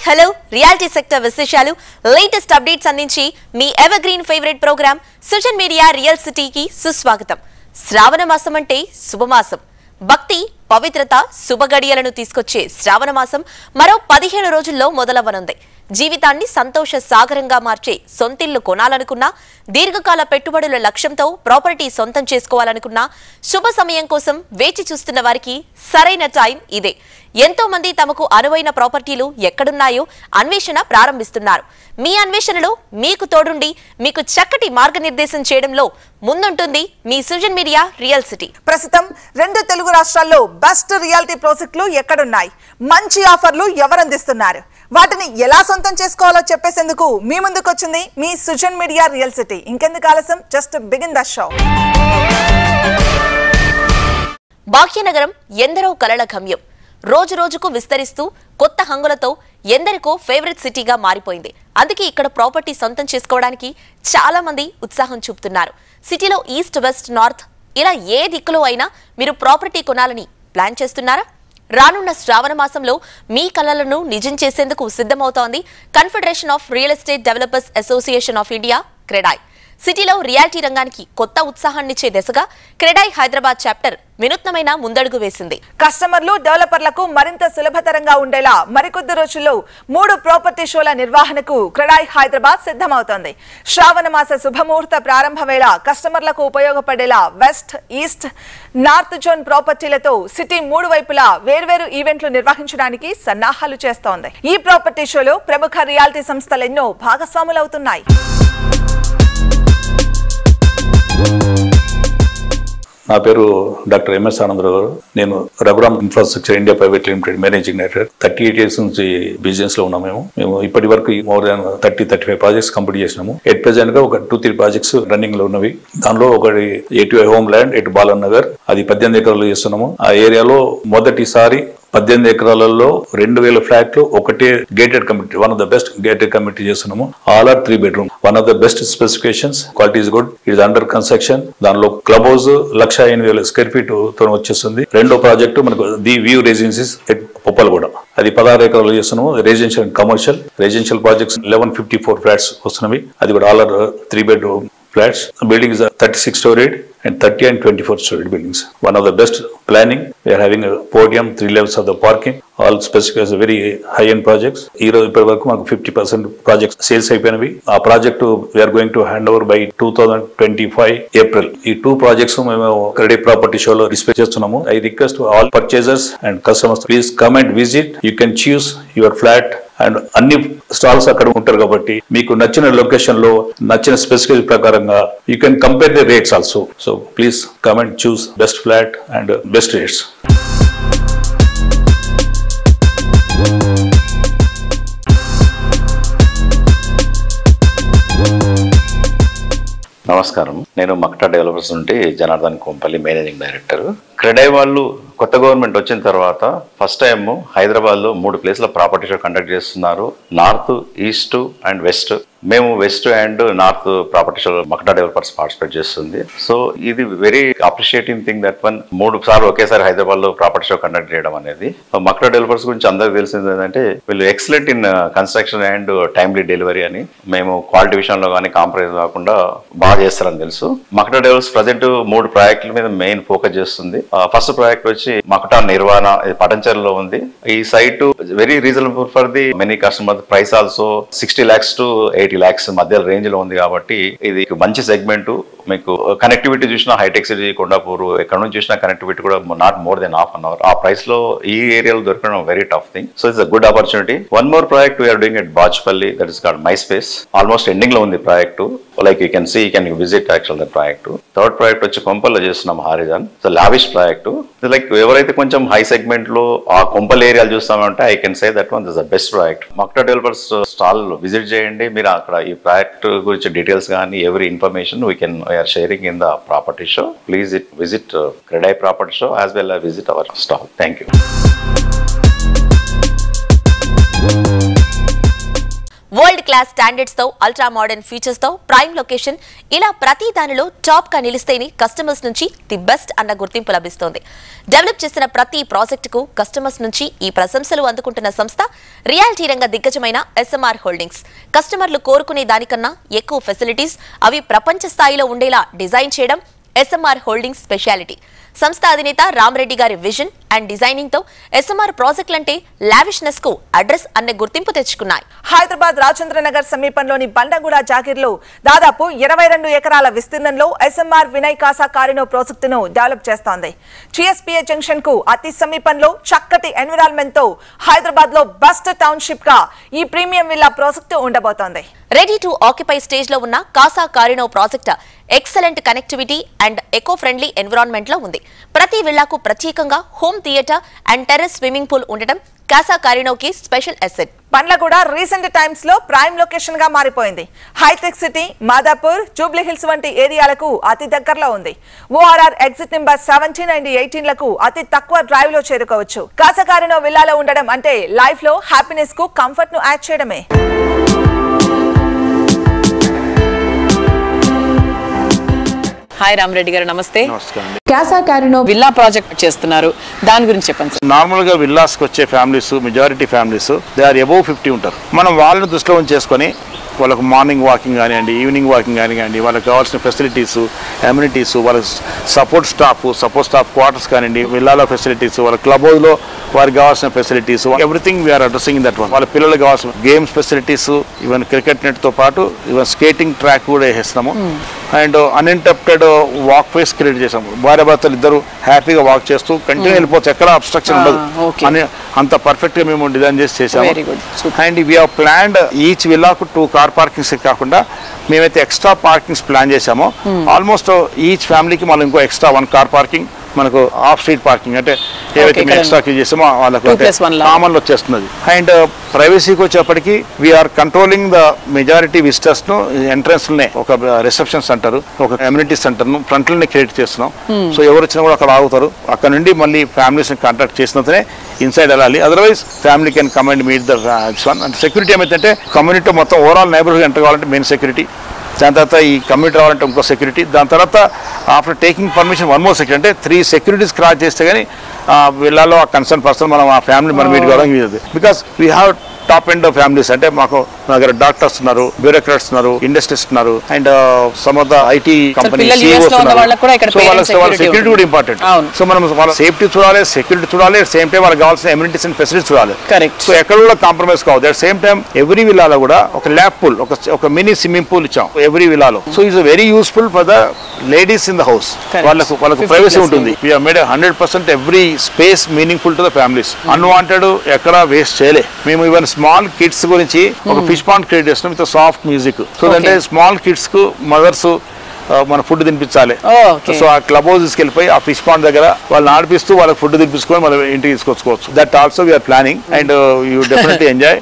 Hello reality sector విశేషాలు latest updates అందించి మీ ever green favourite program social media real సిటీకి సుస్వాగతం శ్రావణ మాసం అంటే శుభమాసం భక్తి పవిత్రత శుభగడియలను తీసుకొచ్చే శ్రావణ మాసం మరో పదిహేను రోజుల్లో మొదలవ్వనుంది జీవితాన్ని సంతోష సాగరంగా మార్చే సొంతిల్లు కొనాలనుకున్నా దీర్ఘకాల పెట్టుబడుల లక్ష్యంతో ప్రాపర్టీ సొంతం చేసుకోవాలనుకున్నా శుభ సమయం కోసం వేచి చూస్తున్న వారికి సరైన టైం ఇదే ఎంతో మంది తమకు అనువైన ప్రాపర్టీలు ఎక్కడున్నాయో అన్వేషణ ప్రారంభిస్తున్నారు మీ అన్వేషణలో మీకు తోడుండి మీకు చక్కటి మార్గనిర్దేశం చేయడంలో ముందుంటుంది మీ సృజన్ మీడియా రియల్ సిటీ ప్రస్తుతం రెండు తెలుగు రాష్ట్రాల్లో బెస్ట్ రియాలిటీ ప్రాజెక్టులు ఎక్కడున్నాయి మంచి ఆఫర్లు ఎవరు అందిస్తున్నారు వాటిని ఎలా సొంతం చేసుకోవాలో చెప్పేసేందుకు మీ ముందుకు వచ్చింది మీ సుజన్ మీడియా రియల్ సిటీ ఇంకెందుకు ఆలస్యం just begin the show Bhagyanagaram ఎందరో కలల గమ్యం రోజు రోజుకు విస్తరిస్తూ కొత్త హంగులతో ఎందరికో ఫేవరెట్ సిటీగా మారిపోయింది అందుకే ఇక్కడ ప్రాపర్టీ సొంతం చేసుకోవడానికి చాలా మంది ఉత్సాహం చూపుతున్నారు సిటీలో ఈస్ట్ వెస్ట్ నార్త్ ఇలా ఏ దిక్కులో అయినా మీరు ప్రాపర్టీ కొనాలని ప్లాన్ చేస్తున్నారా రానున్న శ్రావణ మాసంలో మీ కలలను నిజం చేసేందుకు సిద్ధమవుతోంది confederation of real estate developers association of India CREDAI సిటీలో రియాలిటీ రంగానికి కొత్త ఉత్సాహాన్నిచ్చే దిశగా క్రెడాయ్ హైదరాబాద్ చాప్టర్ వినూత్నమైన ముందడుగు వేసింది కస్టమర్లు డెవలపర్లకు మరింత సులభతరంగా ఉండేలా మరికొద్ది రోజుల్లో మూడు ప్రాపర్టీ షోల నిర్వహణకు క్రెడాయ్ హైదరాబాద్ సిద్ధమవుతోంది శ్రావణ మాస శుభముహూర్త ప్రారంభ వేళ కస్టమర్లకు ఉపయోగపడేలా వెస్ట్ ఈస్ట్ నార్త్ జోన్ ప్రాపర్టీలతో సిటీ మూడు వైపులా వేర్వేరు ఈవెంట్లు నిర్వహించడానికి సన్నాహాలు చేస్తోంది ఈ ప్రాపర్టీ షోలో ప్రముఖ రియాలిటీ సంస్థలు ఎన్నో భాగస్వాములవుతున్నాయి నా పేరు డాక్టర్ ఎంఎస్ ఆనందరావు గారు నేను Raghuram infrastructure India private limited managing director thirty eight years నుంచి బిజినెస్ లో ఉన్నాం మేము మేము ఇప్పటి వరకు more than thirty thirty five projects complete చేసినాము ఎట్ ప్రెసెంట్ గా ఒక టూ త్రీ ప్రాజెక్ట్స్ రన్నింగ్ లో ఉన్నవి దానిలో ఒకటి at home land at Balanagar అది పద్దెనిమిది ఎకరాలు చేస్తున్నాము ఆ ఏరియాలో మొదటిసారి పద్దెనిమిది ఎకరాలలో రెండు వేల ఫ్లాట్లు ఒకటే gated committee one of the best gated committee చేస్తున్నాము all are three bedroom one of the best specifications quality is good it under construction దానిలో క్లబ్ హౌస్ లక్ష ఎనిమిది వేల స్క్వేర్ ఫీట్ తో వచ్చేస్తుంది రెండో ప్రాజెక్టు మనకు ది వ్యూ రెసిడెన్సీస్ పొప్పలు కూడా అది పదహారు ఎకరాలు చేస్తున్నాము residential and commercial residential projects eleven fifty four flats వస్తున్నవి అది కూడా all are three bedroom flats. The building is 36 storied and 30 and 24 storied buildings. One of the best planning. We are having a podium, three levels of the parking. All specific as a very high-end projects. ఈ రోజు ఇప్పటి వరకు మాకు fifty percent projects sales అయిపోయినవి ఆ project we're going to hand over by two thousand twenty five April ఈ two projects మేము credit property షోలో డిస్ప్లే చేస్తున్నాము I request all purchasers and customers please come and visit you can choose your flat and అన్ని stalls అక్కడ ఉంటారు కాబట్టి మీకు నచ్చిన లొకేషన్ లో నచ్చిన స్పెసిఫికేషన్ ప్రకారంగా you can compare the rates also so please come and choose best flat and best rates నమస్కారం నేను మక్టా డెవలపర్స్ నుండి జనార్దన్ కొంపల్లి మేనేజింగ్ డైరెక్టర్ క్రెడై వాళ్ళు కొత్త గవర్నమెంట్ వచ్చిన తర్వాత ఫస్ట్ టైం హైదరాబాద్లో మూడు ప్లేస్ల ప్రాపర్టీ షో కండక్ట్ చేస్తున్నారు నార్త్ ఈస్ట్ అండ్ వెస్ట్ మేము west and north property show Makta developers participate చేస్తుంది సో ఇది very appreciating thing that one మూడు సార్లు ఒకేసారి హైదరాబాద్ లో ప్రాపర్టీ షో కండక్ట్ చేయడం అనేది మక్టా డెవలపర్స్ గురించి అందరికి తెలిసింది ఏంటంటే వీళ్ళు excellent in construction and timely delivery అని మేము క్వాలిటీ విషయంలో కానీ కాంప్రమైజ్ కాకుండా బాగా చేస్తారని తెలుసు మక్టా డెవలప్స్ ప్రజెంట్ మూడు ప్రాజెక్టుల మీద మెయిన్ ఫోకస్ చేస్తుంది ఫస్ట్ ప్రాజెక్ట్ వచ్చి మక్టా నిర్వాణ ఇది పటంచర్లో ఉంది ఈ site very reasonable for the many customer price also sixty lakhs to eighty lakhs మధ్య రేంజ్ లో ఉంది కాబట్టి ఇది మంచి సెగ్మెంట్ మీకు కనెక్టివిటీ చూసినా హైటెక్ సిటీ కొండాపూర్ ఎక్కడ నుంచి చూసినా కనెక్టివిటీ కూడా not more than half an hour ఆ ప్రైస్ లో ఈ ఏరియాలో దొరకడం very tough thing so it's a good opportunity one more project we're doing at Bachupally that is called My Space almost ending లో ఉంది project like you can see you can visit actual the project third project వచ్చి కొంపల్లో చేస్తున్నాం Horizon so lavish project like ఎవరైతే కొంచెం high segment లో ఆ కొంపల్ ఏరియాలు చూస్తామంటే I can say that one this the best project Makta developers stall visit చేయండి మీరు అక్కడ ఈ ప్రాజెక్ట్ గురించి డీటెయిల్స్ కానీ every information we can we're sharing in the property show please it visit CREDAI property show as well visit our stall thank you world class standards తో ultra modern features తో prime location ఇలా ప్రతి దానిలో top గా నిలిస్తేనే customers నుంచి the best అన్న గుర్తింపు లభిస్తోంది డెవలప్ చేసిన ప్రతి ప్రాజెక్ట్ కు కస్టమర్స్ నుంచి ఈ ప్రశంసలు అందుకుంటున్న సంస్థ రియాలిటీ రంగ దిగ్గజమైన ఎస్ఎంఆర్ హోల్డింగ్స్ కస్టమర్లు కోరుకునే దానికన్నా ఎక్కువ ఫెసిలిటీస్ అవి ప్రపంచ స్థాయిలో ఉండేలా డిజైన్ చేయడం ఎస్ఎంఆర్ హోల్డింగ్స్ స్పెషాలిటీ సంస్థ అధినేత రామరెడ్డి గారి విజన్ అండ్ డిజైనింగ్ తో ఎస్ఎంఆర్ ప్రాజెక్టులంటే లావిష్నెస్ కు అడ్రస్ అనే గుర్తింపు తెచ్చుకున్నాయి హైదరాబాద్ రాజేంద్ర నగర్ సమీపంలోని బండగూడ జాగిర్లో దాదాపు ఇరవై రెండు ఎకరాల విస్తీర్ణంలో ఎస్ఎంఆర్ వినయ్ కాసా కారినో ప్రాజెక్టును డెవలప్ చేస్తోంది టీఎస్పీఏ జంక్షన్ కు అతి సమీపంలో చక్కటి ఎన్విరాన్మెంట్ తో హైదరాబాద్ లో బెస్ట్ టౌన్షిప్ గా ఈ ప్రీమియం విల్లా ప్రాజెక్టు ఉండబోతోంది రెడీ టు ఆక్యుపై స్టేజ్ లో ఉన్న Casa Carino project excellent connectivity and eco friendly environment లో ఉంది ప్రతి విల్లాకు ప్రత్యేకంగా home theatre and terrace swimming pool ఉండటం కాసా కారినోకి special asset Pandlaguda recent times లో ప్రైమ్ లొకేషన్ గా మారిపోయింది హైటెక్ సిటీ మాదాపూర్ జూబ్లీ హిల్స్ వంటి ఏరియాలకు అతి దగ్గరలో ఉంది ORR exit number seventeen and eighteen లకు అతి తక్కువ డ్రైవ్ లో చేరుకోవచ్చు కాసకారినో విల్లాలో ఉండడం అంటే లైఫ్ లో హ్యాపీనెస్ కు కంఫర్ట్ ను యాడ్ చేయడమే హాయ్ రామరెడ్డి గారు నమస్తే నమస్కారం అండి క్యాసా క్యారినో విల్లా ప్రాజెక్ట్ చేస్తున్నారు దాని గురించి చెప్పండి సార్ నార్మల్గా విల్లాస్కి వచ్చే families majority families they are above fifty ఉంటారు మనం వాళ్ళని దృష్టిలో ఉంచేసుకొని వాళ్ళకు మార్నింగ్ వాకింగ్ కానివ్వండి ఈవినింగ్ వాకింగ్ కానివ్వండి వాళ్ళకి కావాల్సిన ఫెసిలిటీస్ అమ్యూనిటీస్ వాళ్ళ support staff support staff quarters కానివ్వండి విల్లాలో ఫెసిలిటీస్ వాళ్ళ క్లబ్ హౌస్లో వారికి కావాల్సిన facilities everything we're addressing in that one వాళ్ళ పిల్లలకు కావాల్సిన గేమ్స్ ఫెసిలిటీస్ ఈవెన్ క్రికెట్ నెట్తో పాటు ఈవెన్ స్కేటింగ్ ట్రాక్ కూడా వేసేస్తున్నాము and uninterrupted walk ways create చేసాము భార్య భర్తలు ఇద్దరు హ్యాపీగా వాక్ చేస్తూ కంటిన్యూ వెళ్ళిపోవచ్చు ఎక్కడ అబ్స్ట్రక్షన్ ఉండదు Ah, okay. అని అంత పర్ఫెక్ట్ గా మేము డిజైన్ చేసి చేసాము Very good. Super. And we have planned each విల్లాకు టూ కార్ పార్కింగ్స్ కాకుండా మేమైతే ఎక్స్ట్రా పార్కింగ్స్ ప్లాన్ చేసామో ఆల్మోస్ట్ ఈచ్ ఫ్యామిలీకి మనం ఇంకో ఎక్స్ట్రా వన్ కార్ పార్కింగ్ మనకు ఆఫ్ స్ట్రీట్ పార్కింగ్ అంటే ఏవైతే మేము ఇక్కడ ఎక్స్ట్రా చేసామో వాళ్ళకు Two plus one లా. కామన్ వచ్చేస్తున్నది అండ్ ప్రైవసీకి వచ్చేప్పటికి we're controlling the majority visitors ను ఎంట్రన్స్ లోనే ఒక రిసెప్షన్ సెంటర్ ఒక కమ్యూనిటీ సెంటర్ ను ఫ్రంట్ లోనే క్రియేట్ చేస్తున్నాం సో ఎవరు వచ్చినా కూడా అక్కడ ఆగుతారు అక్కడ నుండి మళ్ళీ ఫ్యామిలీస్ ని కాంటాక్ట్ చేసినంతనే ఇన్సైడ్ వెళ్ళాలి otherwise family can come and meet the one అంటే సెక్యూరిటీ ఏమైతే కమ్యూనిటీ మొత్తం ఓవరాల్ నైబర్హుడ్ ఎంటర్ కావాలంటే మెయిన్ సెక్యూరిటీ దాని తర్వాత ఈ కమ్యూనిటీ రావాలంటే ఇంకో సెక్యూరిటీ దాని తర్వాత after taking permission one more security అంటే త్రీ సెక్యూరిటీస్ క్రాస్ చేస్తే కానీ వీళ్ళలో ఆ కన్సర్న్ పర్సన్ మనం ఆ ఫ్యామిలీ మనం మీట్ కావడం because we have top end families అంటే మాకు మా దగ్గర డాక్టర్స్ ఉన్నారు బ్యూరోక్రాట్స్ ఉన్నారు ఇండస్ట్రీస్ ఉన్నారు and some of the IT company పిల్లలు US లో ఉన్న వాళ్ళకు కూడా ఇక్కడ parent security సెక్యూరిటీ కూడా ఉంటుంది. ఇంపార్టెంట్ అవును. సో మనం వాళ్ళ సేఫ్టీ చూడాలి సెక్యూరిటీ చూడాలి సేమ్ టైం వాళ్ళకి కావాల్సిన ఎమ్యూనిటీస్ అండ్ ఫెసిలిటీస్ చూడాలి Correct. సో ఎక్కడ కూడా కాంప్రమైజ్ కావద్దు అట్ సేమ్ టైం ఎవ్రీ విల్లాలో కూడా ఒక ల్యాబ్ పూల్ ఒక ఒక మినీ స్విమ్మింగ్ పూల్ ఇచ్చాం ఎవ్రీ విల్లాలో so it's very useful for the ladies in the house Correct. వాళ్ళకు వాళ్ళకు 50 ప్రైవసీ plus ఉంటుంది we made hundred percent every space meaningful to the families unwanted ఎక్కడ వేస్ట్ చేయలే మేము ఈవెన్ స్మాల్ కిడ్స్ గురించి ఒక ఫిష్ పాండ్ క్రియేట్ చేస్తున్నాం with soft music so అంటే స్మాల్ కిడ్స్ కు మదర్స్ మన ఫుడ్ తినిపించాలి Oh, okay. సో ఆ క్లబ్ హౌస్ తీసుకెళ్ళిపోయి ఆ ఫిష్ పాండ్ దగ్గర వాళ్ళని ఆడిపిస్తూ వాళ్ళకి ఫుడ్ తినిపించుకొని మనం ఇంటికి తీసుకొచ్చుకోవచ్చు that also we're planning and you definitely enjoy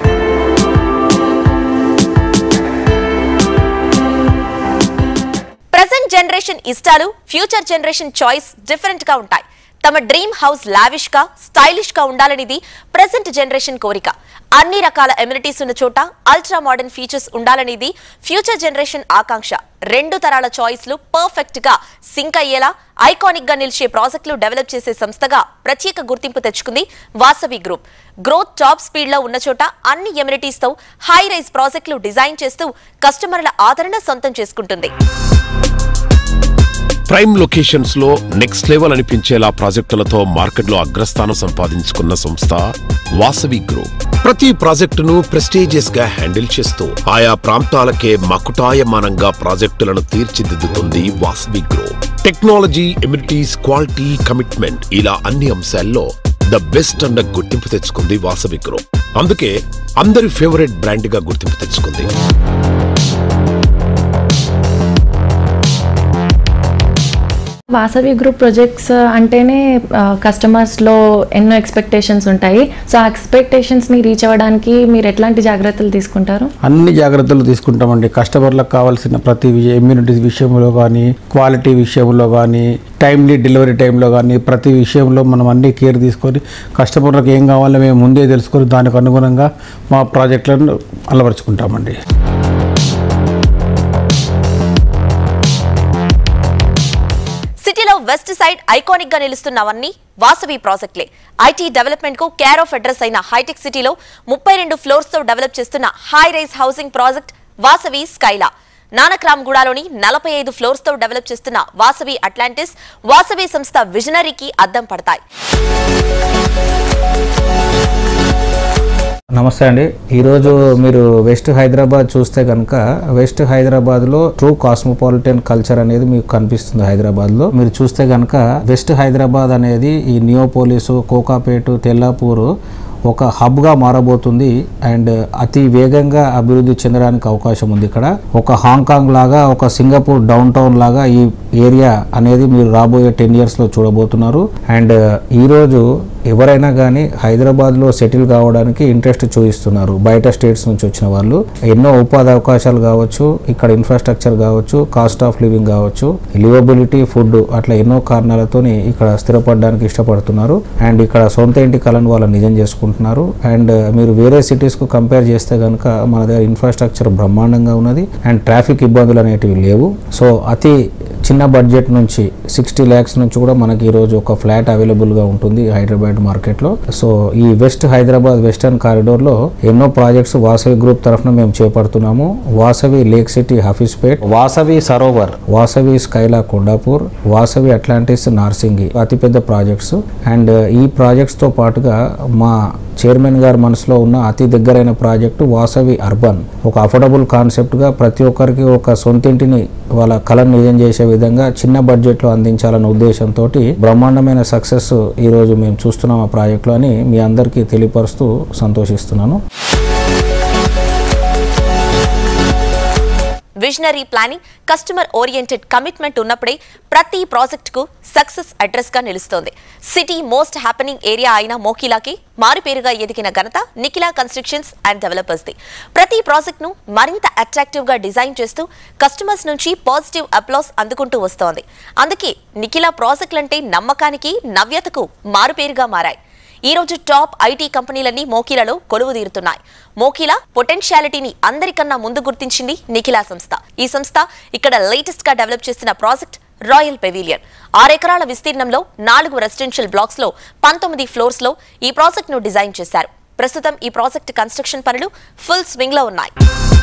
present generation ఇష్టాలు ఫ్యూచర్ జనరేషన్ చాయిస్ డిఫరెంట్ గా ఉంటాయి తమ డ్రీమ్ హౌస్ లావిష్ గా స్టైలిష్ గా ఉండాలనేది ప్రజెంట్ జనరేషన్ కోరిక అన్ని రకాల ఎమ్యూనిటీస్ ఉన్న చోట అల్ట్రా మోడర్న్ ఫీచర్స్ ఉండాలనేది ఫ్యూచర్ జనరేషన్ ఆకాంక్ష రెండు తరాల చాయిస్లు పర్ఫెక్ట్ గా సింక్ అయ్యేలా ఐకానిక్ గా నిలిచే ప్రాజెక్టులు డెవలప్ చేసే సంస్థగా ప్రత్యేక గుర్తింపు తెచ్చుకుంది Vasavi group growth top speed లో ఉన్న చోట అన్ని ఎమ్యూనిటీస్ తో హై రైజ్ ప్రాజెక్టులు డిజైన్ చేస్తూ కస్టమర్ల ఆదరణ సొంతం చేసుకుంటుంది ప్రైమ్ లొకేషన్స్ లో నెక్స్ట్ లెవెల్ అనిపించేలా ప్రాజెక్టులతో మార్కెట్లో అగ్రస్థానం సంపాదించుకున్న సంస్థ వాసవి గ్రూప్ ప్రతి ప్రాజెక్టును ప్రెస్టీజియస్ గా హ్యాండిల్ చేస్తూ ఆయా ప్రాంతాలకే మకుటాయమానంగా ప్రాజెక్టులను తీర్చిదిద్దుతుంది Vasavi group technology amenities quality commitment ఇలా అన్ని అంశాల్లో ద బెస్ట్ అన్న గుర్తింపు తెచ్చుకుంది వాసవి గ్రూప్ అందుకే అందరి ఫేవరెట్ బ్రాండ్ గా గుర్తింపు తెచ్చుకుంది వాసవి గ్రూప్ ప్రొజెక్ట్స్ అంటేనే కస్టమర్స్లో ఎన్నో ఎక్స్పెక్టేషన్స్ ఉంటాయి సో ఆ ఎక్స్పెక్టేషన్స్ని రీచ్ అవ్వడానికి మీరు ఎట్లాంటి జాగ్రత్తలు తీసుకుంటారు అన్ని జాగ్రత్తలు తీసుకుంటామండి కస్టమర్లకు కావాల్సిన ప్రతి ఇమ్యూనిటీ విషయంలో కానీ క్వాలిటీ విషయంలో కానీ టైమ్లీ డెలివరీ టైంలో కానీ ప్రతి విషయంలో మనం అన్ని కేర్ తీసుకొని కస్టమర్లకు ఏం కావాలో మేము ముందే తెలుసుకొని దానికి అనుగుణంగా మా ప్రాజెక్టులను అలవరుచుకుంటామండి సిటీలో వెస్ట్ సైడ్ ఐకానిక్ గా నిలుస్తున్నవన్నీ వాసవి ప్రాజెక్టులే ఐటీ డెవలప్మెంట్ కు కేర్ ఆఫ్ అడ్రస్ అయిన హైటెక్ సిటీలో ముప్పై రెండు ఫ్లోర్స్ తో డెవలప్ చేస్తున్న high rise housing project Vasavi Skyla నానక్రామ్గూడలోని నలభై ఐదు ఫ్లోర్స్ తో డెవలప్ చేస్తున్న వాసవి అట్లాంటిస్ వాసవి సంస్థ విజనరీకి అద్దం పడతాయి నమస్తే అండి ఈరోజు మీరు వెస్ట్ హైదరాబాద్ చూస్తే కనుక వెస్ట్ హైదరాబాద్లో ట్రూ కాస్మోపాలిటన్ కల్చర్ అనేది మీకు కనిపిస్తుంది హైదరాబాద్లో మీరు చూస్తే కనుక వెస్ట్ హైదరాబాద్ అనేది ఈ నియోపోలిసు కోకాపేటు తెల్లాపూరు ఒక హబ్గా మారబోతుంది అండ్ అతి వేగంగా అభివృద్ధి చెందడానికి అవకాశం ఉంది ఇక్కడ ఒక హాంకాంగ్ లాగా ఒక సింగపూర్ డౌన్ టౌన్ లాగా ఈ ఏరియా అనేది మీరు రాబోయే టెన్ ఇయర్స్లో చూడబోతున్నారు అండ్ ఈరోజు ఎవరైనా కానీ హైదరాబాద్లో సెటిల్ కావడానికి ఇంట్రెస్ట్ చూపిస్తున్నారు బయట స్టేట్స్ నుంచి వచ్చిన వాళ్ళు ఎన్నో ఉపాధి అవకాశాలు కావచ్చు ఇక్కడ ఇన్ఫ్రాస్ట్రక్చర్ కావచ్చు కాస్ట్ ఆఫ్ లివింగ్ కావచ్చు లివబిలిటీ ఫుడ్ అట్లా ఎన్నో కారణాలతోని ఇక్కడ స్థిరపడడానికి ఇష్టపడుతున్నారు అండ్ ఇక్కడ సొంత ఇంటి కళను వాళ్ళు నిజం చేసుకుంటున్నారు అండ్ మీరు వేరే సిటీస్కు కంపేర్ చేస్తే కనుక మన దగ్గర ఇన్ఫ్రాస్ట్రక్చర్ బ్రహ్మాండంగా ఉన్నది అండ్ ట్రాఫిక్ ఇబ్బందులు అనేటివి లేవు సో అతి చిన్న బడ్జెట్ నుంచి సిక్స్టీ ల్యాక్స్ నుంచి కూడా మనకి ఈరోజు ఒక ఫ్లాట్ అవైలబుల్గా ఉంటుంది హైదరాబాద్ మార్కెట్లో సో ఈ వెస్ట్ హైదరాబాద్ వెస్టర్న్ కారిడోర్లో ఎన్నో ప్రాజెక్ట్స్ వాసవి గ్రూప్ తరఫున మేము చేపడుతున్నాము Vasavi Lake City Hafeezpet Vasavi Sarovar Vasavi Skyla Kondapur Vasavi Atlantis Narsingi అతిపెద్ద ప్రాజెక్ట్స్ అండ్ ఈ ప్రాజెక్ట్స్తో పాటుగా మా చైర్మన్ గారి మనసులో ఉన్న అతి దగ్గరైన ప్రాజెక్టు వాసవి అర్బన్ ఒక అఫోర్డబుల్ కాన్సెప్ట్గా ప్రతి ఒక్కరికి ఒక సొంతింటిని వాళ్ళ కళను నిజం చేసే విధంగా చిన్న బడ్జెట్లో అందించాలన్న ఉద్దేశంతో బ్రహ్మాండమైన సక్సెస్ ఈరోజు మేము చూస్తున్నాం ఆ ప్రాజెక్టులో అని మీ అందరికీ తెలియపరుస్తూ సంతోషిస్తున్నాను visionary planning customer oriented commitment ఉన్నప్పుడే ప్రతి ప్రాజెక్టుకు సక్సెస్ అడ్రస్ గా నిలుస్తోంది సిటీ మోస్ట్ హ్యాపెనింగ్ ఏరియా అయిన మోకిలాకి మారుపేరుగా ఎదిగిన ఘనత Nikhila constructions and developers the ప్రతి ప్రాజెక్ట్ ను మరింత అట్రాక్టివ్ గా డిజైన్ చేస్తూ కస్టమర్స్ నుంచి పాజిటివ్ అప్లాస్ అందుకుంటూ వస్తోంది అందుకే నిఖిలా ప్రాజెక్టులంటే నమ్మకానికి నవ్యతకు మారుపేరుగా మారాయి ఈ రోజు టాప్ ఐటీ కంపెనీలన్నీ మోకిలలో కొలువు తీరుతున్నాయి మోకిలా పొటెన్షియాలిటీని అందరికన్నా ముందు గుర్తించింది నిఖిలా సంస్థ ఈ సంస్థ ఇక్కడ లేటెస్ట్ గా డెవలప్ చేసిన ప్రాజెక్ట్ రాయల్ పెవిలియన్ ఆరెకరాల విస్తీర్ణంలో నాలుగు రెసిడెన్షియల్ బ్లాక్స్ లో పంతొమ్మిది ఫ్లోర్స్ లో ఈ ప్రాజెక్ట్ ను డిజైన్ చేశారు ప్రస్తుతం ఈ ప్రాజెక్ట్ కన్స్ట్రక్షన్ పనులు ఫుల్ స్వింగ్ లో ఉన్నాయి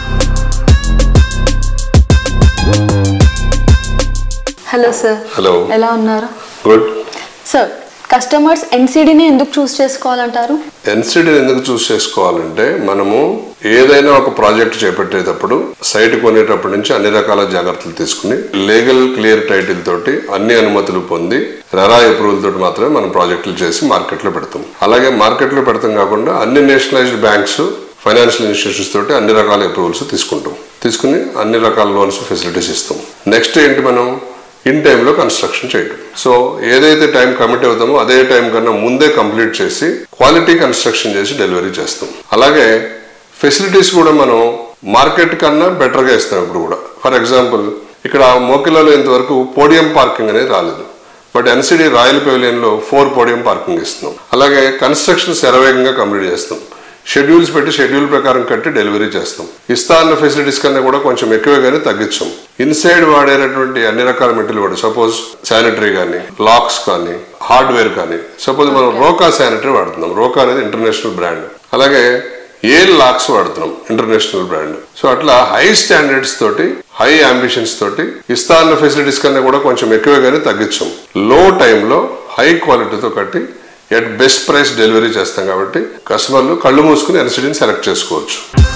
హలో సార్ హలో ఎలా ఉన్నారు గుడ్ సార్ కస్టమర్స్ ఎన్సీడీని ఎందుకు చూస్ చేసుకోవాలంటారు ఎన్సిడి ఎందుకు చూస్ చేసుకోవాలంటే మనము ఏదైనా ఒక ప్రాజెక్ట్ చేపట్టేటప్పుడు సైట్ కొనేటప్పటి నుంచి అన్ని రకాల జాగ్రత్తలు తీసుకుని లీగల్ క్లియర్ టైటిల్ తోటి అన్ని అనుమతులు పొంది రెరా అప్రూవల్ తోటి మాత్రమే మనం ప్రాజెక్టులు చేసి మార్కెట్లో పెడతాం అలాగే మార్కెట్లో పెడతాం కాకుండా అన్ని నేషనలైజ్డ్ బ్యాంక్స్ ఫైనాన్షియల్ ఇన్స్టిట్యూషన్స్ తోటి అన్ని రకాల అప్రూవల్స్ తీసుకుంటాం తీసుకుని అన్ని రకాల లోన్స్ ఫెసిలిటీస్ ఇస్తాం నెక్స్ట్ ఏంటి మనం ఇన్ టైంలో కన్స్ట్రక్షన్ చేయడం సో ఏదైతే టైం కమిట్ అవుతామో అదే టైం కన్నా ముందే కంప్లీట్ చేసి క్వాలిటీ కన్స్ట్రక్షన్ చేసి డెలివరీ చేస్తాం అలాగే ఫెసిలిటీస్ కూడా మనం మార్కెట్ కన్నా బెటర్గా ఇస్తాం ఇప్పుడు కూడా ఫర్ ఎగ్జాంపుల్ ఇక్కడ మోకిలాలో ఇంతవరకు పోడియం పార్కింగ్ అనేది రాలేదు బట్ ఎన్సిడి రాయల్ పెవిలియన్లో ఫోర్ పోడియం పార్కింగ్ ఇస్తున్నాం అలాగే కన్స్ట్రక్షన్ శరవేగంగా కంప్లీట్ చేస్తాం షెడ్యూల్స్ పెట్టి షెడ్యూల్ ప్రకారం కట్టి డెలివరీ చేస్తాం ఇస్తా అన్న ఫెసిలిటీస్ కన్నా కూడా కొంచెం ఎక్కువగానే తగ్గించాం ఇన్సైడ్ వాడేటటువంటి అన్ని రకాల మెటీరియల్ వాడు సపోజ్ శానిటరీ కానీ లాక్స్ కానీ హార్డ్వేర్ కానీ సపోజ్ మనం రోకా శానిటరీ వాడుతున్నాం రోకా అనేది ఇంటర్నేషనల్ బ్రాండ్ అలాగే ఏ లాక్స్ వాడుతున్నాం ఇంటర్నేషనల్ బ్రాండ్ సో అట్లా హై స్టాండర్డ్స్ తోటి హై అంబిషన్స్ తోటి ఇస్తా అన్న ఫెసిలిటీస్ కన్నా కూడా కొంచెం ఎక్కువగానే తగ్గించాం లో టైంలో హై క్వాలిటీతో కట్టి ఎట్ బెస్ట్ ప్రైస్ డెలివరీ చేస్తాం కాబట్టి కస్టమర్లు కళ్ళు మూసుకుని ఎన్సిడీని సెలెక్ట్ చేసుకోవచ్చు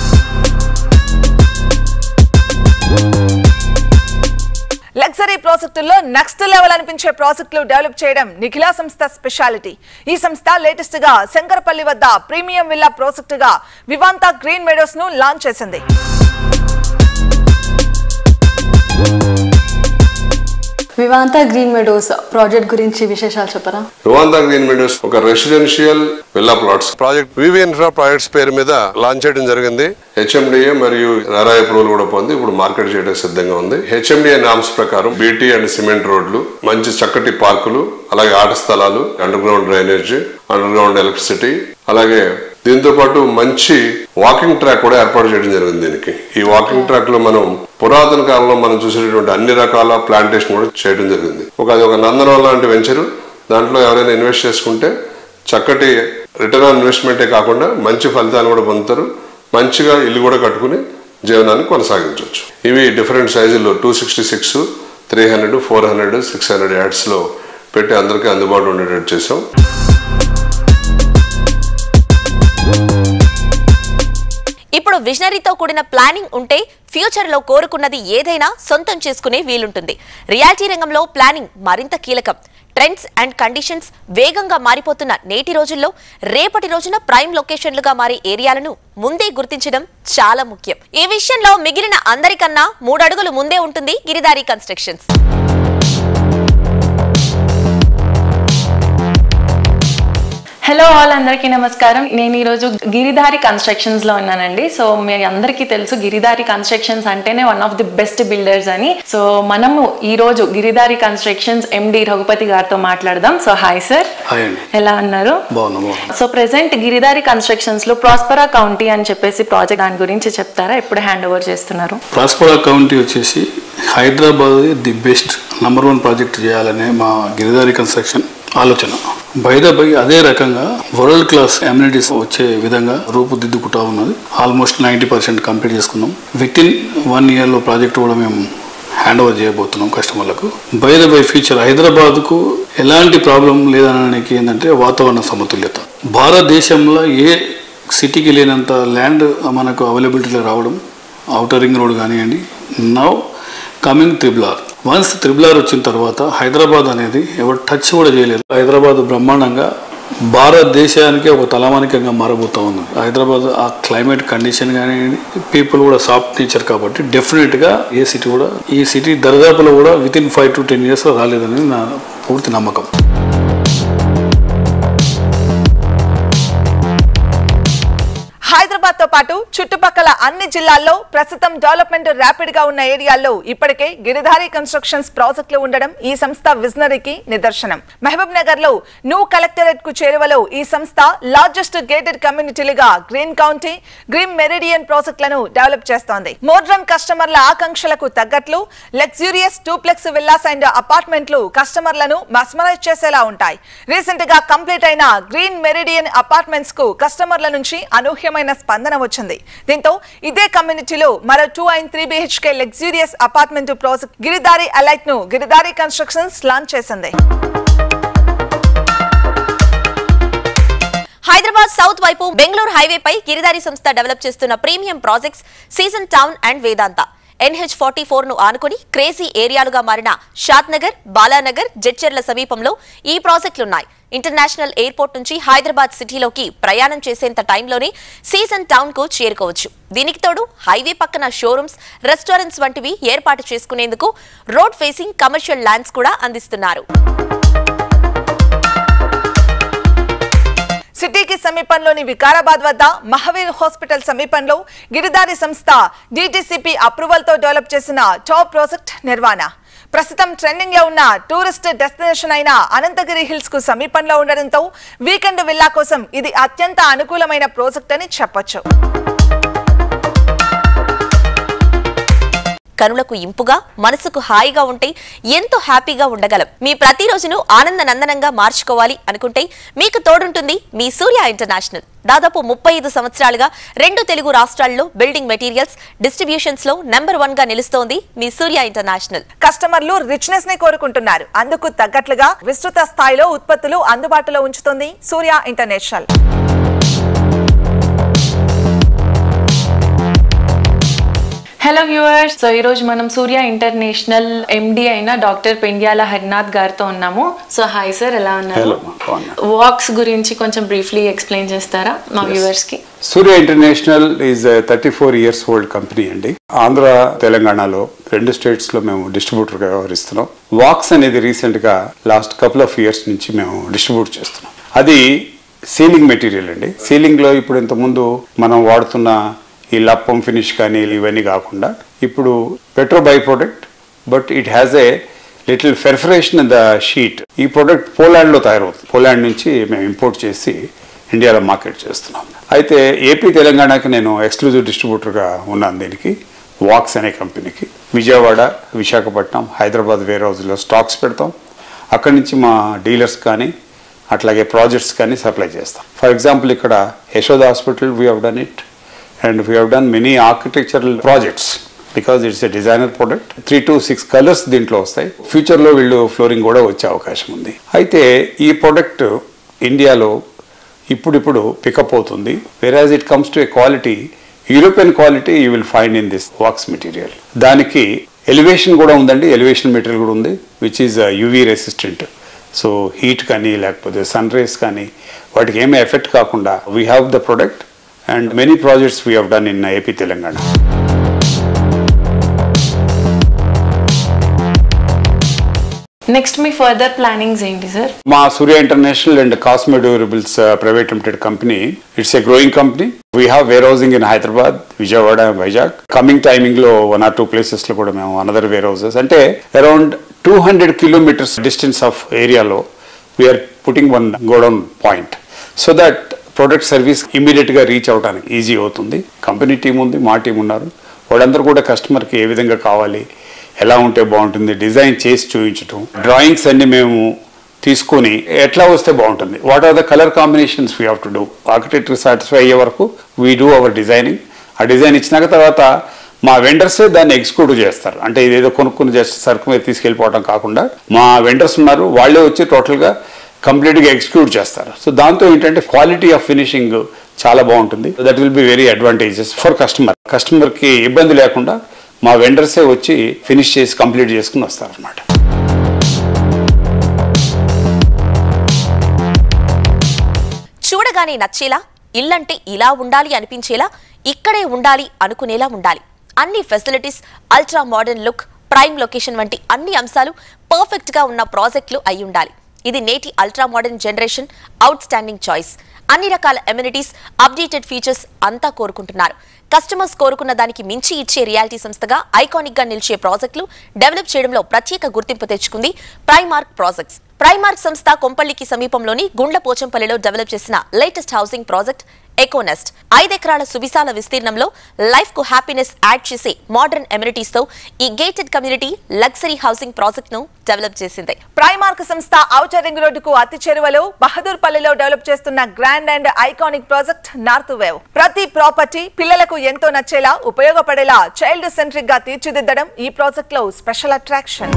లగ్జరీ ప్రాజెక్టుల్లో నెక్స్ట్ లెవెల్ అనిపించే ప్రాజెక్టులు డెవలప్ చేయడం నిఖిలా సంస్థ స్పెషాలిటీ ఈ సంస్థ లేటెస్ట్ గా శంకరపల్లి వద్ద ప్రీమియం విల్లా ప్రాజెక్టుగా వివాంతా గ్రీన్ మెడోస్ ను లాంచ్ చేసింది వివాంత గ్రీన్ మెడోస్ ప్రాజెక్ట్ గురించి విశేషాలు చెప్పరా రువాందా గ్రీన్ మీడియోస్ ఒక residential villa plots project VV infra projects పేరు మీద లాంచ్ చేయడం జరిగింది హెచ్ఎండిఏ మరియు రారా అప్రూవల్ కూడా పొంది ఇప్పుడు మార్కెట్ చేయడానికి సిద్ధంగా ఉంది హెచ్ఎండిఏ నామ్స్ ప్రకారం బీటీ అండ్ సిమెంట్ రోడ్లు మంచి చక్కటి పార్కులు అలాగే ఆట స్థలాలు underground drainage underground electricity అలాగే దీంతో పాటు మంచి వాకింగ్ ట్రాక్ కూడా ఏర్పాటు చేయడం జరిగింది దీనికి ఈ వాకింగ్ ట్రాక్ లో మనం పురాతన కాలంలో మనం చూసేటువంటి అన్ని రకాల ప్లాంటేషన్ కూడా చేయడం జరిగింది ఒక అది ఒక నందనం లాంటి వెంచరు దాంట్లో ఎవరైనా ఇన్వెస్ట్ చేసుకుంటే చక్కటి రిటర్న్ ఆన్ ఇన్వెస్ట్మెంటే కాకుండా మంచి ఫలితాలు కూడా పొందుతారు మంచిగా ఇల్లు కూడా కట్టుకుని జీవనాన్ని కొనసాగించవచ్చు ఇవి డిఫరెంట్ సైజుల్లో two sixty six three hundred four hundred six hundred యాడ్స్లో పెట్టి అందరికీ అందుబాటులో ఉండేటట్టు చేసాం ఇప్పుడు విజనరీతో కూడిన ప్లానింగ్ ఉంటే ఫ్యూచర్ లో కోరుకున్నది ఏదైనా సొంతం చేసుకునే వీలుంటుంది రియాలిటీ రంగంలో ప్లానింగ్ మరింత కీలకం ట్రెండ్స్ అండ్ కండిషన్స్ వేగంగా మారిపోతున్న నేటి రోజుల్లో రేపటి రోజున ప్రైమ్ లొకేషన్లుగా మారే ఏరియాలను ముందే గుర్తించడం చాలా ముఖ్యం ఈ విషయంలో మిగిలిన అందరికన్నా మూడడుగులు ముందే ఉంటుంది గిరిదారి కన్స్ట్రక్షన్స్ హలో ఆల్ అందరికీ నమస్కారం నేను ఈరోజు గిరిదారి కన్స్ట్రక్షన్స్ లో ఉన్నానండి సో మీ అందరికీ తెలుసు గిరిదారి కన్స్ట్రక్షన్స్ అంటేనే one of the best builders అని సో మనము ఈ రోజు గిరిదారి కన్స్ట్రక్షన్స్ ఎండి రఘుపతి గారితో మాట్లాడదాం సో హాయ్ సార్ హాయ్ అండి ఎలా అన్నారు బాగున్నా బాగున్నా సో ప్రెసెంట్ గిరిదారి కన్స్ట్రక్షన్స్ లో ప్రాస్పరా కౌంటీ అని చెప్పేసి ప్రాజెక్ట్ దాని గురించి చెప్తారా ఎప్పుడు హ్యాండ్ ఓవర్ చేస్తున్నారు ప్రాస్పరా కౌంటీ వచ్చేసి Hyderabad the best number one project చేయాలనే మా గిరిదారి కన్స్ట్రక్షన్ ఆలోచన బయట బై అదే రకంగా వరల్డ్ క్లాస్ అమ్యూనిటీస్ వచ్చే విధంగా రూపుదిద్దుకుంటా ఉన్నది ఆల్మోస్ట్ నైంటీ పర్సెంట్ కంప్లీట్ చేసుకున్నాం విత్ ఇన్ వన్ ఇయర్లో ప్రాజెక్ట్ కూడా మేము హ్యాండ్ ఓవర్ చేయబోతున్నాం కస్టమర్లకు బై ద బై ఫ్యూచర్ హైదరాబాద్కు ఎలాంటి ప్రాబ్లం లేదనడానికి ఏంటంటే వాతావరణ సమతుల్యత భారతదేశంలో ఏ సిటీకి లేనంత ల్యాండ్ మనకు అవైలబిలిటీలో రావడం అవుటర్ రింగ్ రోడ్ కానివ్వండి now coming triple R once triple R వచ్చిన తర్వాత హైదరాబాద్ అనేది ఎవరు టచ్ కూడా చేయలేరు హైదరాబాద్ బ్రహ్మాండంగా భారతదేశానికి ఒక తలమానికంగా మారబోతా ఉంది హైదరాబాద్ ఆ క్లైమేట్ కండిషన్ కానీ పీపుల్ కూడా సాఫ్ట్ నేచర్ కాబట్టి డెఫినెట్గా ఏ సిటీ కూడా ఈ సిటీ దరిదాపులో కూడా within five to ten ఇయర్స్లో రాలేదని నా పూర్తి నమ్మకం హైదరాబాద్ తో పాటు చుట్టుపక్కల అన్ని జిల్లాల్లో ప్రస్తుతం డెవలప్మెంట్ ర్యాపిడ్ గా ఉన్న ఏరియాల్లో ఇప్పటికే గిరిధారి కన్స్ట్రక్షన్స్ ప్రాజెక్టులు ఉండడం ఈ సంస్థ విజనరీకి నిదర్శనం మహబూబ్ నగర్ లో న్యూ కలెక్టరేట్ కు చేరువలో ఈ సంస్థ లార్జెస్ట్ గేటెడ్ కమ్యూనిటీలుగా గ్రీన్ కౌంటీ గ్రీన్ మెరిడియన్ ప్రాజెక్టులను డెవలప్ చేస్తోంది మోడ్రన్ కస్టమర్ల ఆకాంక్షలకు తగ్గట్లు లగ్జూరియస్ టూప్లెక్స్ విల్లాస్ అండ్ అపార్ట్మెంట్లు కస్టమర్లను మస్మరైజ్ చేసేలా ఉంటాయి రీసెంట్ గా కంప్లీట్ అయిన గ్రీన్ మెరిడియన్ అపార్ట్మెంట్స్ కు కస్టమర్ల నుంచి అనూహ్యమైన స్పందన వచ్చింది దీంతో ఇదే కమ్యూనిటీలో మరో two and three BHK luxurious apartment project Giridhari Alight ను గిరిదారి కన్స్ట్రక్షన్స్ లాంచ్ చేసింది హైదరాబాద్ సౌత్ వైపు బెంగళూరు హైవేపై గిరిదారి సంస్థ డెవలప్ చేస్తున్న premium projects Season Town and Vedanta NH forty four ను ఆనుకుని క్రేజీ ఏరియాలుగా మారిన షాద్ నగర్ బాలానగర్ జడ్చెర్ల సమీపంలో ఈ ప్రాజెక్టులున్నాయి ఇంటర్నేషనల్ ఎయిర్పోర్ట్ నుంచి హైదరాబాద్ సిటీలోకి ప్రయాణం చేసేంత టైంలోనే సీజన్ టౌన్ కు చేరుకోవచ్చు దీనికి తోడు హైవే పక్కన షోరూమ్స్ రెస్టారెంట్స్ వంటివి ఏర్పాటు చేసుకునేందుకు రోడ్ ఫేసింగ్ కమర్షియల్ ల్యాండ్స్ కూడా అందిస్తున్నారు సిటీకి సమీపంలోని వికారాబాద్ వద్ద మహావీర్ హాస్పిటల్ సమీపంలో గిరిదారి సంస్థ డిటిసిపి అప్రూవల్ తో డెవలప్ చేసిన టాప్ ప్రాజెక్ట్ నిర్వాణ ప్రస్తుతం ట్రెండింగ్ లో ఉన్న టూరిస్ట్ డెస్టినేషన్ అయిన అనంతగిరి హిల్స్ కు సమీపంలో ఉండడంతో వీకెండ్ విల్లా కోసం ఇది అత్యంత అనుకూలమైన ప్రాజెక్ట్ అని చెప్పొచ్చు కనులకు ఇంపుగా మనసుకు హాయిగా ఉంటే ఎంతో హ్యాపీగా ఉండగలం మీ ప్రతిరోజును ఆనంద నందనంగా మార్చుకోవాలి అనుకుంటే మీకు తోడుంటుంది మీ సూర్య ఇంటర్నేషనల్ దాదాపు ముప్పై ఐదు సంవత్సరాలుగా రెండు తెలుగు రాష్ట్రాల్లో బిల్డింగ్ మెటీరియల్స్ డిస్ట్రిబ్యూషన్స్ లో నెంబర్ వన్ గా నిలుస్తోంది మీ సూర్య ఇంటర్నేషనల్ కస్టమర్లు రిచ్నెస్ ని కోరుకుంటున్నారు అందుకు తగ్గట్లుగా విస్తృత స్థాయిలో ఉత్పత్తులు అందుబాటులో ఉంచుతుంది Surya international hello hello viewers so ఈరోజు మనం సూర్య ఇంటర్నేషనల్ ఎండి అయిన డాక్టర్ పెండ్యాల హరినాథ్ గారితో ఉన్నాము సో హాయ్ సార్ ఎలా ఉన్నారు వాక్స్ గురించి కొంచెం బ్రీఫ్లీ ఎక్స్ప్లెయిన్ చేస్తారా మా వ్యూవర్స్ కి Surya international is thirty four years old company అండి ఆంధ్ర తెలంగాణలో రెండు స్టేట్స్ లో మేము డిస్ట్రిబ్యూటర్ గా వ్యవహరిస్తున్నాం వాక్స్ అనేది రీసెంట్ గా లాస్ట్ కపుల్ ఆఫ్ ఇయర్స్ నుంచి మేము డిస్ట్రిబ్యూట్ చేస్తున్నాం అది సీలింగ్ మెటీరియల్ అండి సీలింగ్ లో ఇప్పుడు ఇంతకుముందు మనం వాడుతున్న ఈ లప్పం ఫినిష్ కానీ ఇవన్నీ కాకుండా ఇప్పుడు petro by product but it has a little perforation in the sheet ఈ ప్రొడక్ట్ పోలాండ్ లో తయారవుతుంది పోలాండ్ నుంచి మేము ఇంపోర్ట్ చేసి ఇండియాలో మార్కెట్ చేస్తున్నాం అయితే ఏపీ తెలంగాణకి నేను ఎక్స్క్లూజివ్ డిస్ట్రిబ్యూటర్గా ఉన్నాను దీనికి వాక్స్ అనే కంపెనీకి విజయవాడ విశాఖపట్నం హైదరాబాద్ వేర్ హౌస్లో స్టాక్స్ పెడతాం అక్కడి నుంచి మా డీలర్స్ కానీ అట్లాగే ప్రాజెక్ట్స్ కానీ సప్లై చేస్తాం ఫర్ ఎగ్జాంపుల్ ఇక్కడ Yashoda hospital we have done it and we have done many architectural projects because it's a designer product three to six colours దీంట్లో వస్తాయి ఫ్యూచర్లో వీళ్ళు ఫ్లోరింగ్ కూడా వచ్చే అవకాశం ఉంది అయితే ఈ ప్రొడక్ట్ ఇండియాలో ఇప్పుడిప్పుడు పికప్ అవుతుంది whereas it comes to a quality European quality you will find in this Vox material దానికి ఎలివేషన్ కూడా ఉందండి ఎలివేషన్ మెటీరియల్ కూడా ఉంది which is UV resistant so heat కానీ లేకపోతే సన్ రేస్ కానీ వాటికి ఏమీ ఎఫెక్ట్ కాకుండా we have the product and many projects we have done in AP Telangana next మీ ఫర్దర్ ప్లానింగ్స్ ఏంటి సార్ మా సూర్య ఇంటర్నేషనల్ అండ్ కాస్మె durables private limited company it's a growing company we have warehousing in Hyderabad Vijayawada Vizag coming timing లో one or two places లో కూడా మేము another warehouses అంటే around two hundred kilometres distance of ఏరియాలో we're putting one godown point so that product service immediate గా reach అవడానికి easy అవుతుంది company team ఉంది మా టీం ఉన్నారు వాళ్ళందరూ కూడా కస్టమర్కి ఏ విధంగా కావాలి ఎలా ఉంటే బాగుంటుంది డిజైన్ చేసి చూపించటం డ్రాయింగ్స్ అన్ని మేము తీసుకొని ఎట్లా వస్తే బాగుంటుంది what are the colour combinations we have to do architect satisfy అయ్యే వరకు వీ డూ అవర్ డిజైనింగ్ ఆ డిజైన్ ఇచ్చినాక తర్వాత మా వెండర్సే దాన్ని ఎగ్జిక్యూట్ చేస్తారు అంటే ఇదేదో కొనుక్కుని జస్ట్ సరుకు మీద తీసుకెళ్ళిపోవడం కాకుండా మా వెండర్స్ ఉన్నారు వాళ్ళే వచ్చి టోటల్గా కంప్లీట్గా ఎగ్జిక్యూట్ చేస్తారు సో దాంతో ఏంటంటే క్వాలిటీ ఆఫ్ ఫినిషింగ్ చాలా బాగుంటుంది that will be very advantages for customer కస్టమర్కి ఇబ్బంది లేకుండా మా వెండర్సే వచ్చి ఫినిష్ చేసి కంప్లీట్ చేసుకుని వస్తారనమాట చూడగానే నచ్చేలా ఇల్లంటే ఇలా ఉండాలి అనిపించేలా ఇక్కడే ఉండాలి అనుకునేలా ఉండాలి అన్ని facilities ultra modern look prime location వంటి అన్ని అంశాలు పర్ఫెక్ట్ గా ఉన్న ప్రాజెక్టులు అయి ఉండాలి ఇది నేటి ultra modern generation outstanding choice అన్ని రకాల ఎమ్యూనిటీస్ అప్డేటెడ్ ఫీచర్స్ అంతా కోరుకుంటున్నారు కస్టమర్స్ కోరుకున్న దానికి మించి ఇచ్చే రియాలిటీ సంస్థగా ఐకానిక్ గా నిలిచే ప్రాజెక్టులు డెవలప్ చేయడంలో ప్రత్యేక గుర్తింపు తెచ్చుకుంది ప్రైమార్క్ ప్రాజెక్ట్స్ ప్రైమార్క్ సంస్థ కొంపల్లికి సమీపంలోని గుండ్లపోచంపల్లిలో డెవలప్ చేసిన లేటెస్ట్ హౌసింగ్ ప్రాజెక్ట్ ఎకోనెస్ట్ ఐదెకరాల సువిశాల విస్తీర్ణంలో లైఫ్ కు హ్యాపీనెస్ యాడ్ చేసే మోడర్న్ ఎమ్యూనిటీస్ తో ఈ gated community luxury housing project ను డెవలప్ చేసింది ప్రైమార్క్ సంస్థ ఔటర్ రింగ్ రోడ్డుకు అతి చేరువలో బహదూర్ పల్లిలో డెవలప్ చేస్తున్న grand and iconic project North Wave ప్రతి ప్రాపర్టీ పిల్లలకు ఎంతో నచ్చేలా ఉపయోగపడేలా చైల్డ్ సెంట్రిక్ గా తీర్చిదిద్దడం ఈ ప్రాజెక్ట్ లో special attraction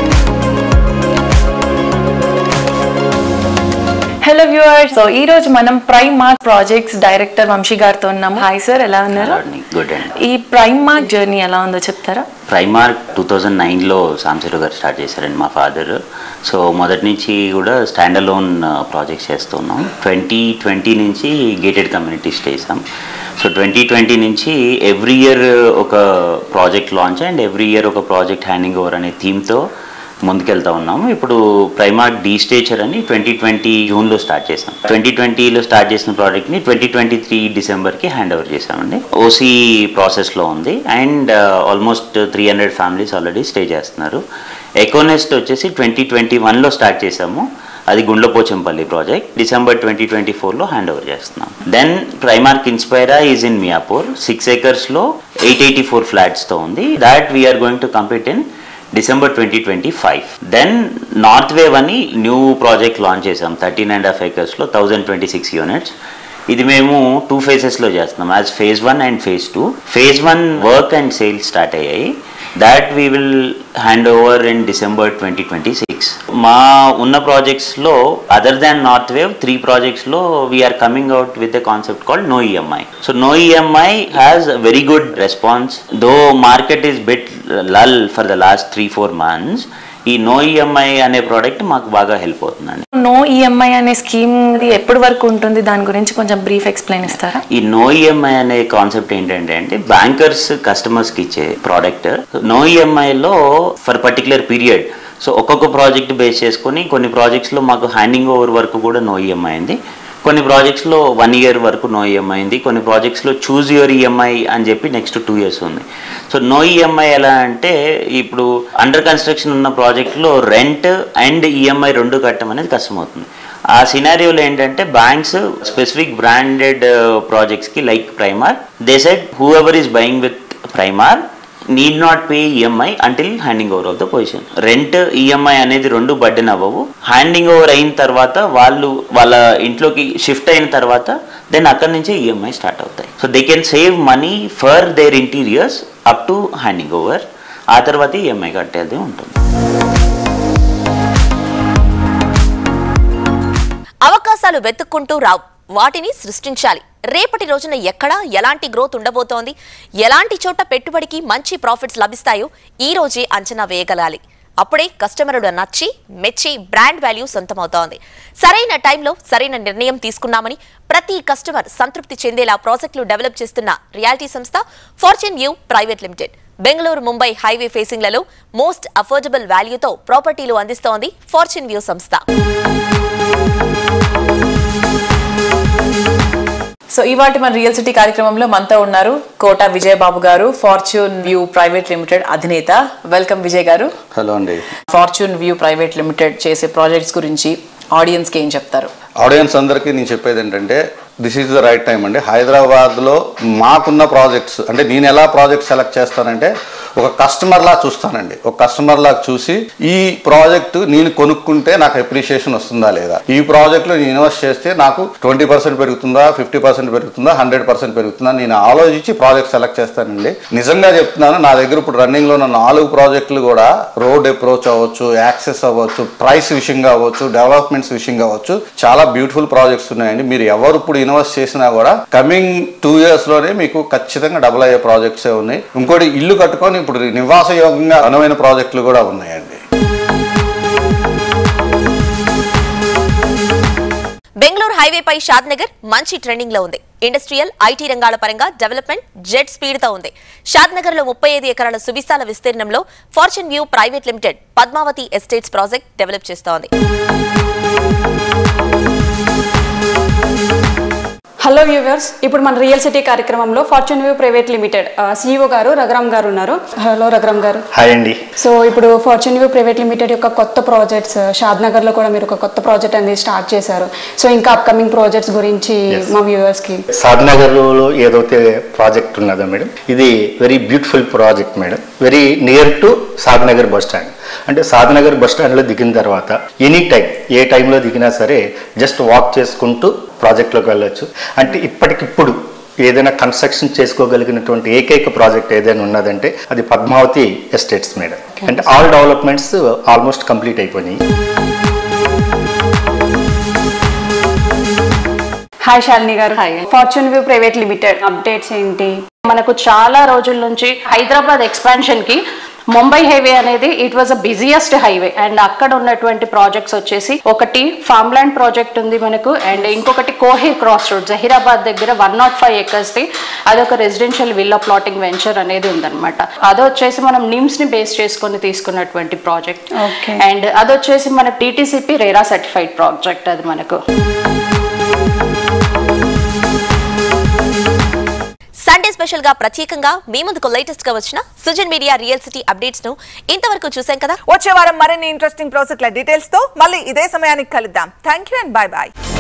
hello viewers so ఈ రోజు మనం Prime Mark projects director Vamshi గారితో ఉన్నాము హాయ్ సార్ ఎలా ఉన్నారు గుడ్ అండి ఈ ప్రైమ్ మార్క్ జర్నీ ఎలా ఉందో చెప్తారా ప్రైమార్క్ టూ థౌజండ్ నైన్లో సాంసీరావు గారు స్టార్ట్ చేశారండి మా ఫాదర్ సో మొదటి నుంచి కూడా స్టాండ్ అలోన్ ప్రాజెక్ట్స్ చేస్తున్నాం ట్వంటీ ట్వంటీ నుంచి గేటెడ్ కమ్యూనిటీస్ చేసాం సో ట్వంటీ ట్వంటీ నుంచి ఎవ్రీ ఇయర్ ఒక project launch and every year ఒక ప్రాజెక్ట్ హ్యాండింగ్ ఓవర్ అనే థీమ్తో ముందుకెళ్తా ఉన్నాము ఇప్పుడు ప్రైమార్క్ డీ స్టేచర్ అని ట్వంటీ ట్వంటీ జూన్లో స్టార్ట్ చేసాం ట్వంటీ ట్వంటీలో స్టార్ట్ చేసిన ప్రోడక్ట్ని ట్వంటీ ట్వంటీ త్రీ డిసెంబర్కి హ్యాండ్ ఓవర్ చేసామండి ఓసీ ప్రాసెస్లో ఉంది and almost three hundred families already stay చేస్తున్నారు ఎకోనెస్ట్ వచ్చేసి ట్వంటీ ట్వంటీ వన్లో స్టార్ట్ చేసాము అది Gundlapochampalli project December twenty twenty ఫోర్లో హ్యాండ్ ఓవర్ చేస్తున్నాం then Primark Inspira is in Miyapur six ఏకర్స్లో ఎయిట్ ఎయిటీ ఫోర్ ఫ్లాట్స్తో ఉంది that we're going to complete in December twenty twenty five then North Wave అని new project launch చేసాం thirteen and half ఏకర్స్లో thousand twenty six units ఇది మేము two ఫేజెస్లో చేస్తున్నాం as phase one and phase two phase one work and sales start అయ్యాయి that we will hand over in December twenty twenty six six మా ఉన్న ప్రాజెక్ట్స్లో other than North Wave three ప్రాజెక్ట్స్లో we're coming out with a concept called no EMI so no EMI has very good response though market is bit lull for the last three four months ఈ no EMI అనే product మాకు బాగా help అవుతుందండి no EMI అనే scheme ఎప్పటి వరకు ఉంటుంది దాని గురించి కొంచెం బ్రీఫ్ ఎక్స్ప్లెయిన్ ఇస్తారా ఈ నో ఈఎంఐ అనే కాన్సెప్ట్ ఏంటంటే అంటే బ్యాంకర్స్ కస్టమర్స్కి ఇచ్చే ప్రోడక్ట్ నో ఈఎంఐలో ఫర్ పర్టికులర్ పీరియడ్ సో ఒక్కొక్క ప్రాజెక్ట్ బేస్ చేసుకొని కొన్ని ప్రాజెక్ట్స్లో మాకు హ్యాండింగ్ ఓవర్ వరకు కూడా నో ఈఎంఐ అయింది కొన్ని ప్రాజెక్ట్స్లో వన్ ఇయర్ వరకు నో ఈఎంఐ అయింది కొన్ని ప్రాజెక్ట్స్లో చూజ్ యువర్ ఈఎంఐ అని చెప్పి నెక్స్ట్ టూ ఇయర్స్ ఉంది సో నో ఈఎంఐ ఎలా అంటే ఇప్పుడు అండర్ కన్స్ట్రక్షన్ ఉన్న ప్రాజెక్ట్లో రెంట్ అండ్ ఈఎంఐ రెండు కట్టడం అనేది కష్టమవుతుంది ఆ సినారియోలో ఏంటంటే బ్యాంక్స్ స్పెసిఫిక్ బ్రాండెడ్ ప్రాజెక్ట్స్కి like Primark they said whoever is buying with Primark need not pay EMI until handing over of the position rent EMI అనేది రెండు బడ్డెన్ అవ్వవు హ్యాండింగ్ ఓవర్ అయిన తర్వాత వాళ్ళు వాళ్ళ ఇంట్లోకి షిఫ్ట్ అయిన తర్వాత దెన్ అక్కడి నుంచి ఈఎంఐ స్టార్ట్ అవుతాయి so they can save money for their interiors up to handing over ఆ తర్వాత ఈఎంఐ కట్టేది ఉంటుంది అవకాశాలు వెతుక్కుంటూ రావు వాటిని సృష్టించాలి రేపటి రోజున ఎక్కడ ఎలాంటి గ్రోత్ ఉండబోతోంది ఎలాంటి చోట పెట్టుబడికి మంచి ప్రాఫిట్స్ లభిస్తాయో ఈ రోజే అంచనా వేయగలాలి అప్పుడే కస్టమర్లు నచ్చి మెచ్చి బ్రాండ్ వాల్యూ సొంతమవుతోంది సరైన టైంలో సరైన నిర్ణయం తీసుకున్నామని ప్రతి కస్టమర్ సంతృప్తి చెందేలా ప్రాజెక్టులు డెవలప్ చేస్తున్న రియాలిటీ సంస్థ Fortune View private limited Bengaluru Mumbai highway ఫేసింగ్లలో మోస్ట్ అఫోర్డబుల్ వాల్యూతో ప్రాపర్టీలు అందిస్తోంది ఫార్చ్యూన్ వ్యూ సంస్థ సో ఇవాటి మన రియల్ సిటీ కార్యక్రమంలో మనతో ఉన్నారు కోట విజయబాబు గారు ఫార్చ్యూన్ వ్యూ ప్రైవేట్ లిమిటెడ్ అధినేత వెల్కమ్ విజయ్ గారు హలో అండి ఫార్చ్యూన్ వ్యూ ప్రైవేట్ లిమిటెడ్ చేసే ప్రాజెక్ట్స్ గురించి ఆడియన్స్కి ఏం చెప్తారు ఆడియన్స్ అందరికీ నేను చెప్పేది ఏంటంటే this is the right time అండి హైదరాబాద్లో మాకున్న ప్రాజెక్ట్స్ అంటే నేను ఎలా ప్రాజెక్ట్ సెలెక్ట్ చేస్తానంటే ఒక కస్టమర్లా చూస్తానండి ఒక కస్టమర్లా చూసి ఈ ప్రాజెక్ట్ నేను కొనుక్కుంటే నాకు అప్రిషియేషన్ వస్తుందా లేదా ఈ ప్రాజెక్ట్లో నేను ఇన్వెస్ట్ చేస్తే నాకు ట్వంటీ పర్సెంట్ పెరుగుతుందా ఫిఫ్టీ పర్సెంట్ పెరుగుతుందా హండ్రెడ్ పర్సెంట్ పెరుగుతుందా నేను ఆలోచించి ప్రాజెక్ట్ సెలెక్ట్ చేస్తానండి నిజంగా చెప్తున్నాను నా దగ్గర ఇప్పుడు రన్నింగ్లో ఉన్న నాలుగు ప్రాజెక్టులు కూడా రోడ్ అప్రోచ్ అవ్వచ్చు యాక్సెస్ అవ్వచ్చు ప్రైస్ విషయంగా అవ్వచ్చు డెవలప్మెంట్స్ విషయంగా అవ్వచ్చు చాలా బ్యూటిఫుల్ ప్రాజెక్ట్స్ ఉన్నాయండి మీరు ఎవరు ఇప్పుడు ఇన్వెస్ట్ చేసినా కూడా కమింగ్ టూ ఇయర్స్ లోనే మీకు ఖచ్చితంగా డబుల్ అయ్యే ప్రాజెక్ట్సే ఉన్నాయి ఇంకోటి ఇల్లు కట్టుకొని ఇప్పుడు నివాసయోగంగా అనువైన ప్రాజెక్టులు కూడా ఉన్నాయండి బెంగళూరు హైవేపై షాద్ నగర్ మంచి ట్రెండింగ్ లో ఉంది ఇండస్ట్రియల్ ఐటీ రంగాల పరంగా డెవలప్మెంట్ జెట్ స్పీడ్ తో ఉంది షాద్ నగర్ లో ముప్పై ఐదు ఎకరాల సువిశాల విస్తీర్ణంలో Fortune View private limited Padmavati estates project develop చేస్తోంది హలో వ్యూవర్స్ ఇప్పుడు మన రియల్ సిటీ కార్యక్రమంలో Fortune View private limited CEO గారు రఘురామ్ గారు ఉన్నారు హలో రఘురామ్ గారు హాయ్ అండి సో ఇప్పుడు ఫార్చ్యూన్ వ్యూ ప్రైవేట్ లిమిటెడ్ యొక్క కొత్త ప్రాజెక్ట్స్ షాద్ నగర్ లో కూడా మీరు ఒక కొత్త ప్రాజెక్ట్ అనేది స్టార్ట్ చేశారు సో ఇంకా అప్కమింగ్ ప్రాజెక్ట్స్ గురించి Yes. మా వ్యూవర్స్ కి సాద్నగర్లో ఏదైతే ప్రాజెక్ట్ ఉన్నదో మేడం ఇది very beautiful project madam very near to Shadnagar bus stand అంటే సాద్నగర్ బస్ స్టాండ్లో దిగిన తర్వాత ఎనీ టైం ఏ టైంలో దిగినా సరే జస్ట్ వాక్ చేసుకుంటూ ప్రాజెక్ట్లోకి వెళ్ళొచ్చు అంటే ఇప్పటికిప్పుడు ఏదైనా కన్స్ట్రక్షన్ చేసుకోగలిగినటువంటి ఏకైక ప్రాజెక్ట్ ఏదైనా ఉన్నదంటే అది పద్మావతి ఎస్టేట్స్ మేడం అంటే ఆల్ డెవలప్మెంట్స్ ఆల్మోస్ట్ కంప్లీట్ అయిపోయినాయి హాయ్ శాలిని గారు Fortune View private limited updates ఏంటి మనకు చాలా రోజుల నుంచి హైదరాబాద్ ఎక్స్పాన్షన్ కి ముంబై హైవే అనేది it was a busiest highway and అక్కడ ఉన్నటువంటి ప్రాజెక్ట్స్ వచ్చేసి ఒకటి ఫామ్ ల్యాండ్ ప్రాజెక్ట్ ఉంది మనకు అండ్ ఇంకొకటి కోహిర్ క్రాస్ రోడ్ జహీరాబాద్ దగ్గర వన్ నాట్ ఫైవ్ ఎకర్స్ ది అదొక రెసిడెన్షియల్ విల్లా ప్లాటింగ్ వెంచర్ అనేది ఉందన్నమాట అది వచ్చేసి మనం నిమ్స్ ని బేస్ చేసుకొని తీసుకున్నటువంటి ప్రాజెక్ట్ Okay. అండ్ అది వచ్చేసి మన టీటీసీపీ రేరా సర్టిఫైడ్ ప్రాజెక్ట్ అది మనకు సండే స్పెషల్ గా ప్రత్యేకంగా మీ ముందుకు లేటెస్ట్ గా వచ్చిన Sujan media real city updates ను ఇంతవరకు చూసాం కదా వచ్చే వారం మరిన్ని ఇంట్రెస్టింగ్ ప్రాజెక్టుల డీటెయిల్స్ తో మళ్ళీ ఇదే సమయానికి కలుద్దాం thank you and bye bye